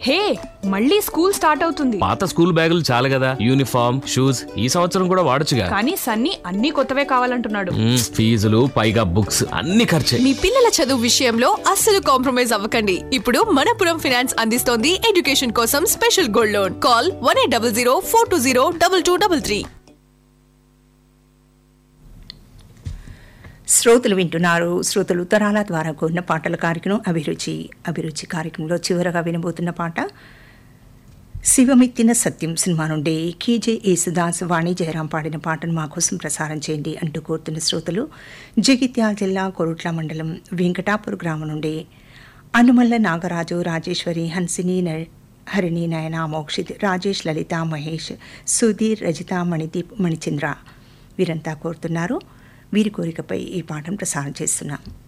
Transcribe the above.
హే మళ్ళీ school start అవుతుంది పాత స్కూల్ బ్యాగులు చాలు కదా యూనిఫామ్ షూస్ ఈ సంవత్సరం కూడా వాడొచ్చుగా కానీ సన్నీ అన్ని కొత్తవే కావాలంటున్నాడు మ్మ్, ఫీజులు పైగా బుక్స్ అన్ని ఖర్చే మీ పిల్లల చదువు విషయంలో అస్సలు కాంప్రమైజ్ అవ్వకండి ఇప్పుడు మనపురం ఫైనాన్స్ అందిస్తోంది ఎడ్యుకేషన్ కోసం special gold loan call one eight double zero four two zero double two double three శ్రోతలు వింటున్నారు శ్రోతలు ఉత్తరాల ద్వారా కూడిన పాటల కార్యక్రమం అభిరుచి అభిరుచి కార్యక్రమంలో చివరగా వినబోతున్న పాట శివమెత్తిన సత్యం సినిమా నుండి కేజే యేసుదాస్ వాణి జయరాం పాడిన పాటను మా కోసం ప్రసారం చేయండి అంటూ కోరుతున్న శ్రోతలు జగిత్యాల జిల్లా కొరుట్ల మండలం వెంకటాపూర్ గ్రామం నుండి అనుమల్ల నాగరాజు రాజేశ్వరి హన్సిని న- హరిణి నయన మోక్షిత్ రాజేష్ లలిత మహేష్ సుధీర్ రజిత మణిదీప్ మణిచంద్ర వీరంతా కోరుతున్నారు వీరి కోరికపై ఈ పాఠం ప్రసారం చేస్తున్నాం